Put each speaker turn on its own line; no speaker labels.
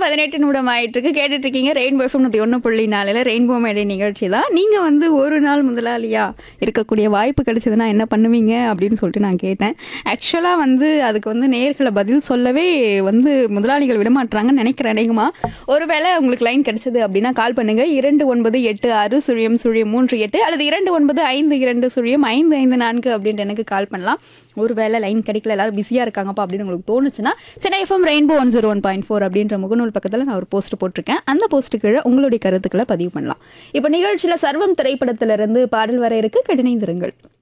பதினெட்டு நிமிடம் ஆயிட்டு இருக்கு கேட்டுட்டு இருக்கீங்க ரெயின்போ எஃப்எம் நூற்றி ஒன்று புள்ளி நாலில் ரெயின்போ மேடை நிகழ்ச்சி தான் நீங்கள் வந்து ஒரு நாள் முதலாளியா இருக்கக்கூடிய வாய்ப்பு கிடைச்சதுன்னா என்ன பண்ணுவீங்க அப்படின்னு சொல்லிட்டு நான் கேட்டேன் ஆக்சுவலாக வந்து அதுக்கு வந்து நேர்களை பதில் சொல்லவே வந்து முதலாளிகள் விட மாட்டாங்கன்னு நினைக்கிறேன் அநேகமா ஒருவேளை உங்களுக்கு லைன் கிடைச்சது அப்படின்னா கால் பண்ணுங்க இரண்டு ஒன்பது எட்டு ஆறு சுழியம் சுழியம் மூன்று எட்டு அல்லது இரண்டு ஒன்பது ஐந்து இரண்டு சுழியம் ஐந்து ஐந்து நான்கு அப்படின்ட்டு எனக்கு கால் பண்ணலாம் ஒருவேளை லைன் கிடைக்கல எல்லாரும் பிஸியாக இருக்காங்கப்பா அப்படின்னு உங்களுக்கு தோணுச்சுன்னா Chennai FM rainbow one zero one point four அப்படின்ற முகநூல் பக்கத்தில் நான் ஒரு போஸ்ட் போட்டிருக்கேன் அந்த போஸ்ட் கீழே உங்களுடைய கருத்துக்களை பதிவு பண்ணலாம் இப்போ நிகழ்ச்சியில் சர்வம் திரைப்படத்திலிருந்து பாடல் வர இருக்கு கடினைந்திருங்கள்